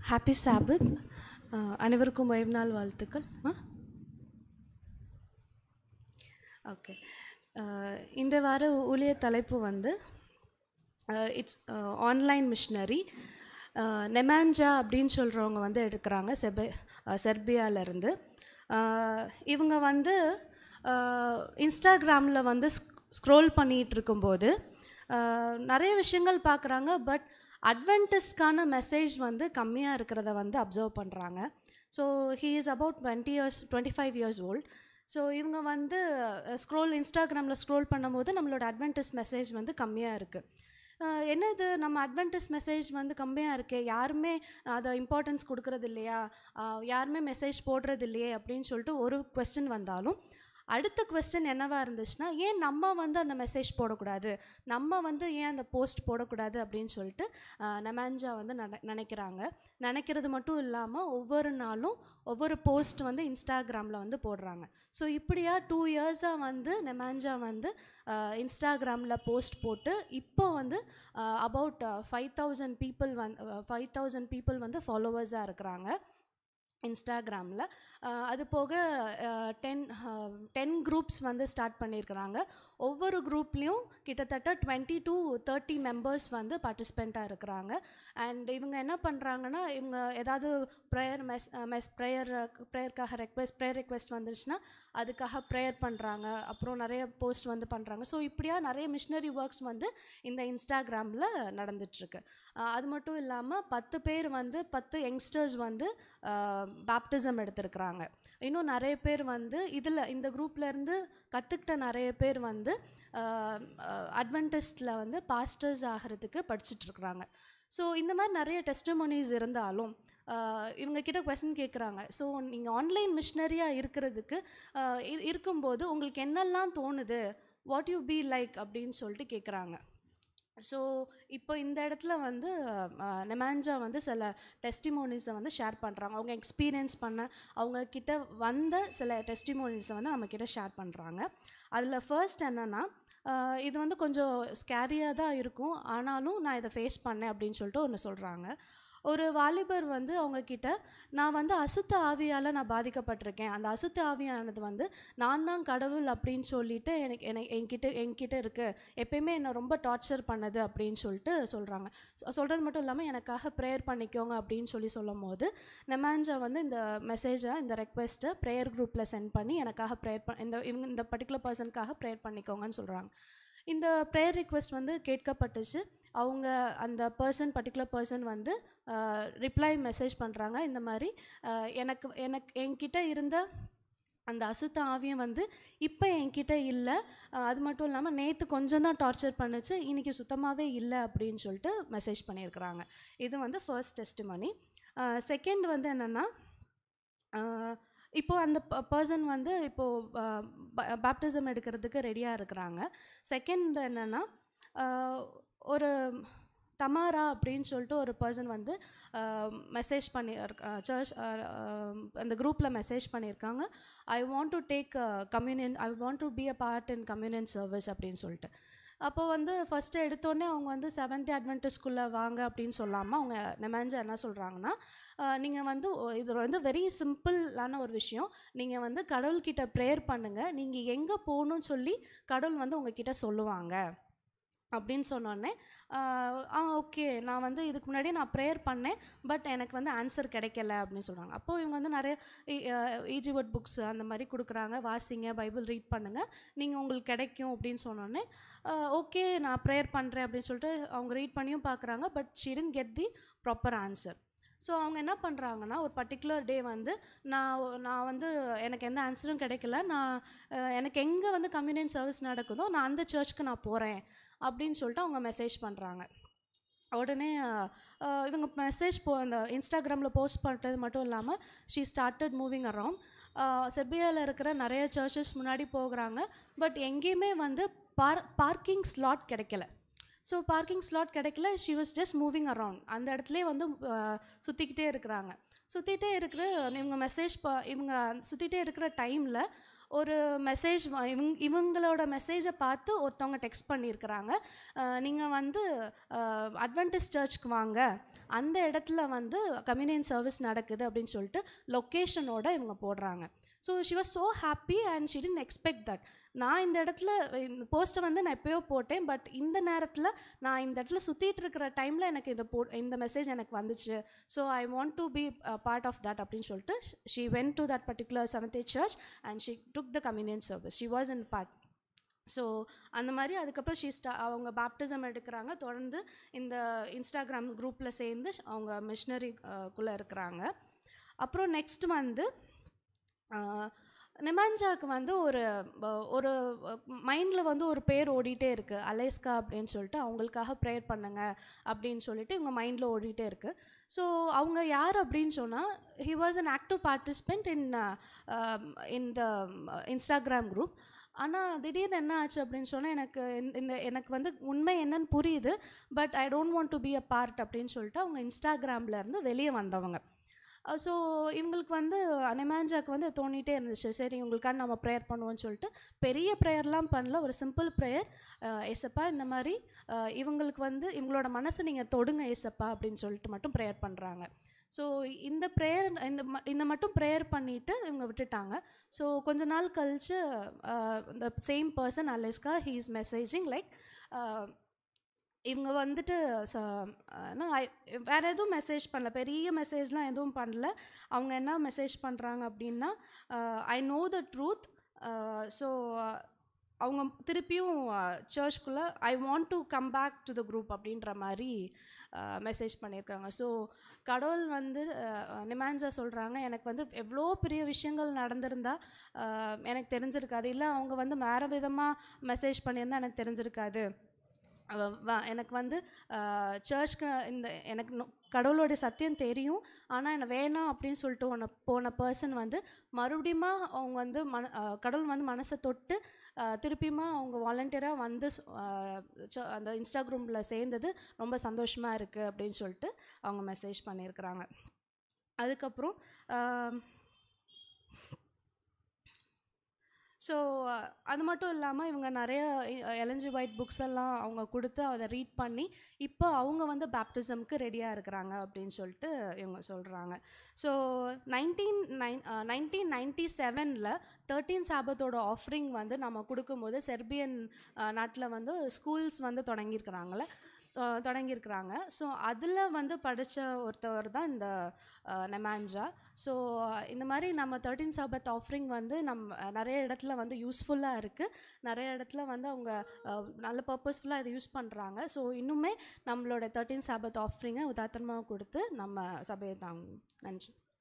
happy சாபத் அனைவருக்கும் ஓய்வு நாள் வாழ்த்துக்கள் ஆ ஓகே இந்த வார ஊழிய தலைப்பு வந்து இட்ஸ் ஆன்லைன் மிஷினரி நெமாஞ்சா அப்படின்னு சொல்கிறவங்க வந்து எடுக்கிறாங்க செபே செர்பியாவிலேருந்து இவங்க வந்து இன்ஸ்டாகிராமில் வந்து ஸ்க்ரோல் பண்ணிகிட்டு இருக்கும்போது ஆஹ், நிறைய விஷயங்கள் பார்க்குறாங்க பட் அட்வென்டிஸ்க்கான மெசேஜ் வந்து கம்மியாக இருக்கிறத வந்து அப்சர்வ் பண்ணுறாங்க so he is about twenty years twenty five years old so இவங்க வந்து ஸ்க்ரோல் இன்ஸ்டாகிராமில் ஸ்க்ரோல் பண்ணும்போது நம்மளோட அட்வென்டிஸ் மெசேஜ் வந்து கம்மியாக இருக்குது என்னது நம்ம அட்வென்டிஸ் மெசேஜ் வந்து கம்மியாக இருக்கே யாருமே அதை இம்பார்ட்டன்ஸ் கொடுக்கறது இல்லையா ஆஹ் யாருமே மெசேஜ் போடுறது இல்லையே அப்படின்னு சொல்லிட்டு ஒரு கொஸ்டின் வந்தாலும் அடுத்த கொஸ்டின் என்னவா இருந்துச்சுன்னா ஏன் நம்ம வந்து அந்த மெசேஜ் போடக்கூடாது நம்ம வந்து ஏன் அந்த போஸ்ட் போடக்கூடாது அப்படின்னு சொல்லிட்டு நெமாஞ்சா வந்து நட நினைக்கிறாங்க நினைக்கிறது மட்டும் இல்லாமல் ஒவ்வொரு நாளும் ஒவ்வொரு போஸ்ட் வந்து இன்ஸ்டாகிராமில் வந்து போடுறாங்க ஸோ இப்படியா டூ இயர்ஸாக வந்து நெமாஞ்சா வந்து இன்ஸ்டாகிராமில் போஸ்ட் போட்டு இப்போ வந்து about five thousand people one five thousand people வந்து ஃபாலோவர்ஸாக இருக்கிறாங்க இன்ஸ்டாகிராமில் அது போக டென் டென் குரூப்ஸ் வந்து ஸ்டார்ட் பண்ணியிருக்கிறாங்க ஒவ்வொரு குரூப்லேயும் கிட்டத்தட்ட டுவெண்ட்டி டு தேர்ட்டி மெம்பர்ஸ் வந்து பார்ட்டிசிபெண்ட்டாக இருக்கிறாங்க அண்ட் இவங்க என்ன பண்ணுறாங்கன்னா இவங்க ஏதாவது ப்ரேயர் மெஸ் மெஸ் ப்ரேயர் ப்ரேயருக்காக ரெக்வெஸ்ட் ப்ரேயர் ரெக்வெஸ்ட் வந்துருச்சுன்னா அதுக்காக ப்ரேயர் பண்ணுறாங்க அப்புறம் நிறைய போஸ்ட் வந்து பண்ணுறாங்க ஸோ இப்படியா நிறைய மிஷினரி ஒர்க்ஸ் வந்து இந்த இன்ஸ்டாகிராமில் நடந்துட்டுருக்கு அது மட்டும் இல்லாமல் பத்து பேர் வந்து பத்து யங்ஸ்டர்ஸ் வந்து பேப்டிசம் எடுத்திருக்கிறாங்க இன்னும் நிறைய பேர் வந்து இதில் இந்த குரூப்லேருந்து கற்றுக்கிட்ட நிறைய பேர் வந்து அட்வென்டிஸ்டில் வந்து பாஸ்டர்ஸ் ஆகிறதுக்கு படிச்சுட்ருக்குறாங்க ஸோ இந்த மாதிரி நிறைய டெஸ்டமோனிஸ் இருந்தாலும் ஆஹ் இவங்க கிட்ட கொஸ்டின் கேட்குறாங்க ஸோ நீங்கள் ஆன்லைன் மிஷினரியாக இருக்கிறதுக்கு ஆஹ் இ- இருக்கும்போது உங்களுக்கு என்னெல்லாம் தோணுது வாட் யூ பி லைக் அப்படின்னு சொல்லிட்டு கேட்குறாங்க ஸோ இப்போ இந்த இடத்துல வந்து அஹ், நெமாஞ்சா வந்து சில டெஸ்டிமோனிஸை வந்து ஷேர் பண்ணுறாங்க அவங்க எக்ஸ்பீரியன்ஸ் பண்ண அவங்க கிட்ட வந்த சில டெஸ்டிமோனிஸை வந்து நம்ம கிட்ட ஷேர் பண்ணுறாங்க அதில் ஃபர்ஸ்ட் என்னென்னா இது வந்து கொஞ்சம் ஸ்கேரியாக தான் இருக்கும் ஆனாலும் நான் இதை ஃபேஸ் பண்ணேன் அப்படின்னு சொல்லிட்டு ஒன்று சொல்கிறாங்க ஒரு வாலிபர் வந்து அவங்க கிட்ட நான் வந்து அசுத்த ஆவியால் நான் பாதிக்கப்பட்டிருக்கேன் அந்த அசுத்த ஆவியானது வந்து நான் தான் கடவுள் அப்படின்னு சொல்லிட்டு எனக்கு எனக்கு என்கிட்ட என்கிட்ட இருக்குது எப்பயுமே என்னை ரொம்ப டார்ச்சர் பண்ணது அப்படின்னு சொல்லிட்டு சொல்கிறாங்க சொல்கிறது மட்டும் இல்லாமல் எனக்காக ப்ரேயர் பண்ணிக்கோங்க அப்படின்னு சொல்லி சொல்லும் போது நெமாஞ்சா வந்து இந்த மெசேஜை இந்த ரெக்வெஸ்ட்டை ப்ரேயர் குரூப்பில் சென்ட் பண்ணி எனக்காக ப்ரேயர் பண் இந்த இவங்க இந்த பர்டிகுலர் பர்சனுக்காக ப்ரேயர் பண்ணிக்கோங்கன்னு சொல்கிறாங்க இந்த ப்ரேயர் ரிக்வெஸ்ட் வந்து கேட்கப்பட்டுச்சு அவங்க அந்த பர்சன் பர்டிகுலர் பர்சன் வந்து ரிப்ளை மெசேஜ் பண்ணுறாங்க இந்த மாதிரி அஹ், எனக்கு எனக்கு என்கிட்ட இருந்த அந்த அசுத்த ஆவியம் வந்து இப்போ என்கிட்ட இல்லை அது மட்டும் இல்லாமல் நேற்று கொஞ்சம் தான் டார்ச்சர் பண்ணுச்சு இன்றைக்கி சுத்தமாகவே இல்லை அப்படின்னு சொல்லிட்டு மெசேஜ் பண்ணியிருக்கிறாங்க இது வந்து ஃபர்ஸ்ட் டெஸ்டிமனி செகண்ட் வந்து என்னென்னா இப்போ அந்த பர்சன் வந்து இப்போது பேப்டிசம் எடுக்கிறதுக்கு ரெடியாக இருக்கிறாங்க செகண்ட் என்னென்னா ஒரு தமாரா அப்படின்னு சொல்லிட்டு ஒரு பர்சன் வந்து மெசேஜ் பண்ணி சர்ச் அந்த குரூப்பில் மெசேஜ் பண்ணியிருக்காங்க I want to take communion I want to be a part in communion service அப்படின்னு சொல்லிட்டு அப்போ வந்து ஃபஸ்ட்டு எடுத்தோடனே அவங்க வந்து செவன்த் அட்வென்டிஸ்குள்ளே வாங்க அப்படின்னு சொல்லாமல் அவங்க நெமாஞ்சா என்ன சொல்கிறாங்கன்னா நீங்கள் வந்து ஒ- இது வந்து வெரி சிம்பிளான ஒரு விஷயம் நீங்கள் வந்து கடவுள்கிட்ட ப்ரேயர் பண்ணுங்கள் நீங்கள் எங்கே போகணும்னு சொல்லி கடவுள் வந்து உங்ககிட்ட சொல்லுவாங்க அப்படின்னு சொன்னோடனே ஆ ஓகே நான் வந்து இதுக்கு முன்னாடி நான் ப்ரேயர் பண்ணேன் பட் எனக்கு வந்து ஆன்சர் கிடைக்கல அப்படின்னு சொல்கிறாங்க அப்போது இவங்க வந்து நிறைய ஈஜிவர்ட் புக்ஸ் அந்த மாதிரி கொடுக்குறாங்க வாசிங்க பைபிள் ரீட் பண்ணுங்கள் நீங்கள் உங்களுக்கு கிடைக்கும் அப்படின்னு சொன்னோடனே ஓகே நான் ப்ரேயர் பண்ணுறேன் அப்படின்னு சொல்லிட்டு அவங்க ரீட் பண்ணியும் பார்க்குறாங்க but she didn't get the proper answer so அவங்க என்ன பண்ணுறாங்கன்னா ஒரு பர்டிகுலர் டே வந்து நான் ஒ- நான் வந்து எனக்கு எந்த ஆன்சரும் கிடைக்கல நான் அஹ், எனக்கு எங்கே வந்து கம்யூனியன் சர்வீஸ் நடக்குதோ நான் அந்த சர்ச்சுக்கு நான் போகிறேன் அப்படின்னு சொல்லிட்டு அவங்க மெசேஜ் பண்ணுறாங்க உடனே அஹ், அஹ், இவங்க மெசேஜ் போ அந்த இன்ஸ்டாகிராமில் போஸ்ட் பண்ணுறது மட்டும் இல்லாமல் ஷீ ஸ்டார்டட் மூவிங் அரவுண்ட் செர்பியாவில் இருக்கிற நிறைய சர்ச்சஸ் முன்னாடி போகிறாங்க பட் எங்கேயுமே வந்து பார் பார்க்கிங் ஸ்லாட் கிடைக்கல ஸோ பார்க்கிங் ஸ்லாட் கிடைக்கல she was just moving around அந்த இடத்துலே வந்து சுற்றிக்கிட்டே இருக்கிறாங்க சுற்றிட்டே இருக்கிற இவங்க மெசேஜ் ப இவங்க சுற்றிட்டே இருக்கிற டைமில் ஒரு மெசேஜ் இவங்க இவங்களோட மெசேஜை பார்த்து ஒருத்தவங்க டெக்ஸ்ட் பண்ணியிருக்கிறாங்க நீங்கள் வந்து அட்வென்டிஸ் சர்ச்சுக்கு வாங்க அந்த இடத்துல வந்து கம்யூனியன் சர்வீஸ் நடக்குது அப்படின்னு சொல்லிட்டு லொக்கேஷனோட இவங்க போடுறாங்க so she was so happy and she tend expect that நான் இந்த இடத்துல இந்த போஸ்ட்டை வந்து நான் எப்பயோ போட்டேன் பட் இந்த நேரத்தில் நான் இந்த இடத்துல சுற்றிட்டு இருக்கிற டைமில் எனக்கு இதை போ இந்த மெசேஜ் எனக்கு வந்துச்சு so I want to be part of that அப்படின்னு சொல்லிட்டு she went to that particular seventh church and she took the communion service she was in part so அந்த மாதிரி அதுக்கப்புறம் ஷீ ஸ்டா அவங்க பேப்டிசம் எடுக்கிறாங்க தொடர்ந்து இந்த இன்ஸ்டாகிராம் குரூப்பில் சேர்ந்து அவங்க மிஷினரிக்குள்ளே இருக்கிறாங்க அப்புறம் நெக்ஸ்ட் வந்து நிமாஞ்சாக்கு வந்து ஒரு ப- ஒரு மைண்டில் வந்து ஒரு பேர் ஓடிட்டே இருக்குது அலேஸ்கா அப்படின்னு சொல்லிட்டு அவங்களுக்காக ப்ரேயர் பண்ணுங்க அப்படின்னு சொல்லிட்டு இவங்க மைண்டில் ஓடிட்டே இருக்குது ஸோ அவங்க யார் அப்படின்னு சொன்னால் he was an active participant in in the Instagram group ஆனால் திடீர்னு என்ன ஆச்சு அப்படின்னு சொன்னால் எனக்கு இந்த- இந்த எனக்கு வந்து உண்மை என்னன்னு புரியுது but I don't want to be a part அப்படின்னு சொல்லிட்டு அவங்க இன்ஸ்டாகிராம்ல இருந்து வெளியே வந்தவங்க ஸோ இவங்களுக்கு வந்து அனிமாஞ்சாக்கு வந்து தோணிட்டே இருந்துச்சு சரி இவங்களுக்காக நம்ம ப்ரேயர் பண்ணுவோம்னு சொல்லிட்டு பெரிய ப்ரேயர்லாம் பண்ணல ஒரு சிம்பிள் ப்ரேயர் ஏசப்பா இந்த மாதிரி அஹ், இவங்களுக்கு வந்து இவங்களோட மனசை நீங்கள் தொடுங்க ஏசப்பா அப்படின்னு சொல்லிட்டு மட்டும் ப்ரேயர் பண்ணுறாங்க ஸோ இந்த ப்ரேயர் இந்த ம- இந்த மட்டும் ப்ரேயர் பண்ணிவிட்டு இவங்க விட்டுட்டாங்க ஸோ கொஞ்ச நாள் கழிச்சு இந்த same person Aleska he is messaging like இவங்க வந்துட்டு ச என்ன ஐ- வேற எதுவும் மெசேஜ் பண்ணல பெரிய மெசேஜ்லாம் எதுவும் பண்ணல அவங்க என்ன மெசேஜ் பண்ணுறாங்க அப்படின்னா I know the truth so அவங்க திருப்பியும் சர்ச்குள்ளே I want to come back to the group அப்படின்ற மாதிரி மெசேஜ் பண்ணியிருக்காங்க ஸோ கடவுள் வந்து நிமான்ஸா சொல்கிறாங்க எனக்கு வந்து எவ்வளோ பெரிய விஷயங்கள் நடந்திருந்தா அஹ், எனக்கு தெரிஞ்சிருக்காது இல்லை அவங்க வந்து வேறு விதமாக மெசேஜ் பண்ணியிருந்தா எனக்கு தெரிஞ்சிருக்காது அவ வ- எனக்கு வந்து சர்ச்க்கு இந்த எனக்கு நொ- கடவுளுடைய சத்தியம் தெரியும் ஆனால் என்ன வேணாம் அப்படின்னு சொல்லிட்டு ஒன்று போன பர்சன் வந்து மறுபடியும் அவங்க வந்து மன அஹ், கடவுள் வந்து மனசை தொட்டு அஹ், திருப்பியுமா அவங்க வாலண்டியராக வந்து ஸ்- அஹ், ச- அந்த இன்ஸ்டாகிராமில் சேர்ந்தது ரொம்ப சந்தோஷமாக இருக்குது அப்படின்னு சொல்லிட்டு அவங்க மெசேஜ் பண்ணியிருக்கிறாங்க அதுக்கப்புறம் ஸோ அது மட்டும் இல்லாமல் இவங்க நிறைய எலஞ்சி ஒயிட் புக்ஸ் எல்லாம் அவங்க கொடுத்து அதை ரீட் பண்ணி இப்போ அவங்க வந்து பேப்டிசம்க்கு ரெடியாக இருக்கிறாங்க அப்படின்னு சொல்லிட்டு இவங்க சொல்கிறாங்க so nineteen nine nineteen ninety செவனில் தேர்ட்டீன் சாபத்தோட ஆஃபரிங் வந்து நம்ம கொடுக்கும்போது செர்பியன் நாட்டில் வந்து ஸ்கூல்ஸ் வந்து தொடங்கியிருக்கிறாங்களே அஹ், தொடங்கியிருக்கிறாங்க ஸோ அதில் வந்து படித்த ஒருத்தவர் தான் இந்த நெமாஞ்சா ஸோ இந்த மாதிரி நம்ம தேர்ட்டீன் சாபத் ஆஃபரிங் வந்து நம்ம அஹ், நிறைய இடத்துல வந்து யூஸ்ஃபுல்லாக இருக்குது நிறைய இடத்துல வந்து அவங்க அஹ், நல்ல பர்பஸ்ஃபுல்லாக இதை யூஸ் பண்ணுறாங்க ஸோ இன்னுமே நம்மளோட தேர்ட்டீன் சாபத் ஆஃபரிங்கை உதாரணமாக கொடுத்து நம்ம சபையை தாங்க நன்றி